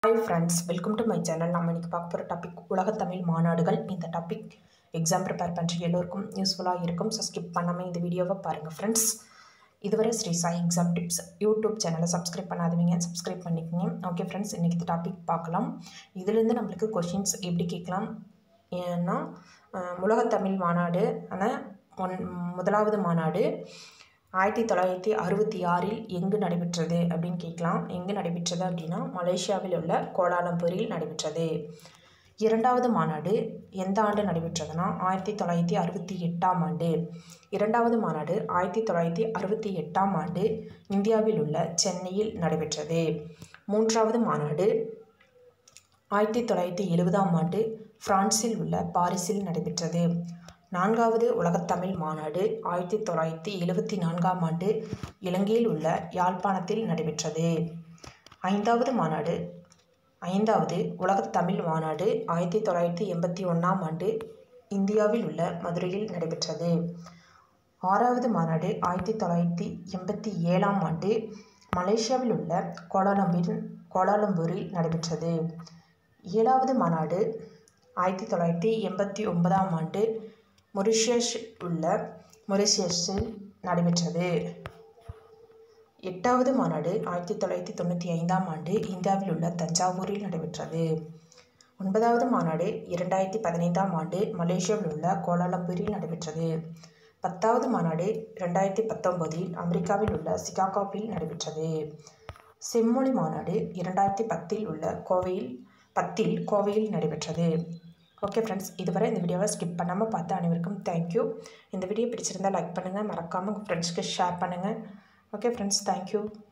hi friends welcome to my channel நம்ம இன்றைக்கி பார்க்க போகிற டாபிக் உலகத்தமிழ் மாநாடுகள் இந்த டாபிக் எக்ஸாம் ப்ரிப்பேர் பண்ணுற எல்லோருக்கும் யூஸ்ஃபுல்லாக இருக்கும் ஸோ ஸ்கிப் பண்ணாமல் இந்த வீடியோவை பாருங்கள் ஃப்ரெண்ட்ஸ் இதுவரை Sri Sai exam tips YouTube சேனலை சப்ஸ்கிரைப் பண்ணாதவங்க சப்ஸ்கிரைப் பண்ணிக்கோங்க ஓகே ஃப்ரெண்ட்ஸ் இன்றைக்கி இந்த டாபிக் பார்க்கலாம் இதுலேருந்து நம்மளுக்கு கொஷின்ஸ் எப்படி கேட்கலாம் ஏன்னா அஹ், உலகத்தமிழ் மாநாடு ஆனால் ஒன் முதலாவது மாநாடு ஆயிரத்தி தொள்ளாயிரத்தி அறுபத்தி ஆறில் எங்கு நடைபெற்றது அப்படின்னு கேட்கலாம் எங்கு நடைபெற்றது அப்படின்னா மலேசியாவில் உள்ள கோலாலம்பூரில் நடைபெற்றது இரண்டாவது மாநாடு எந்த ஆண்டு நடைபெற்றதுன்னா ஆயிரத்தி தொள்ளாயிரத்தி அறுபத்தி எட்டாம் ஆண்டு இரண்டாவது மாநாடு ஆயிரத்தி தொள்ளாயிரத்தி அறுபத்தி எட்டாம் ஆண்டு இந்தியாவில் உள்ள சென்னையில் நடைபெற்றது மூன்றாவது மாநாடு ஆயிரத்தி தொள்ளாயிரத்தி எழுபதாம் ஆண்டு பிரான்சில் உள்ள பாரிஸில் நடைபெற்றது நான்காவது உலகத்தமிழ் மாநாடு ஆயிரத்தி தொள்ளாயிரத்தி எழுபத்தி நான்காம் ஆண்டு இலங்கையில் உள்ள யாழ்ப்பாணத்தில் நடைபெற்றது ஐந்தாவது மாநாடு ஐந்தாவது உலகத்தமிழ் மாநாடு ஆயிரத்தி தொள்ளாயிரத்தி எண்பத்தி ஒன்றாம் ஆண்டு இந்தியாவில் உள்ள மதுரையில் நடைபெற்றது ஆறாவது மாநாடு ஆயிரத்தி தொள்ளாயிரத்தி எண்பத்தி ஏழாம் ஆண்டு மலேசியாவில் உள்ள கோலாலம்பூரில் கோலாலம்பூரில் நடைபெற்றது ஏழாவது மாநாடு ஆயிரத்தி தொள்ளாயிரத்தி எண்பத்தி ஒன்பதாம் ஆண்டு மொரிஷியஸ் உள்ள மொரிஷியஸில் நடைபெற்றது எட்டாவது மாநாடு ஆயிரத்தி தொள்ளாயிரத்தி தொண்ணூற்றி ஐந்தாம் ஆண்டு இந்தியாவில் உள்ள தஞ்சாவூரில் நடைபெற்றது ஒன்பதாவது மாநாடு இரண்டாயிரத்தி பதினைந்தாம் ஆண்டு மலேசியாவில் உள்ள கோலாலம்பூரில் நடைபெற்றது பத்தாவது மாநாடு ரெண்டாயிரத்தி பத்தொன்பதில் அமெரிக்காவில் உள்ள சிகாகோவில் நடைபெற்றது செம்மொழி மாநாடு இரண்டாயிரத்தி பத்தில் உள்ள கோவையில் பத்தில் கோவையில் நடைபெற்றது ஓகே ஃப்ரெண்ட்ஸ் இதுவரை இந்த வீடியோவை ஸ்கிப் பண்ணாமல் பார்த்த அனைவருக்கும் தேங்க்யூ இந்த வீடியோ பிடிச்சிருந்தால் லைக் பண்ணுங்கள் மறக்காமல் உங்கள் ஃப்ரெண்ட்ஸ்க்கு ஷேர் பண்ணுங்கள் ஓகே ஃப்ரெண்ட்ஸ் தேங்க்யூ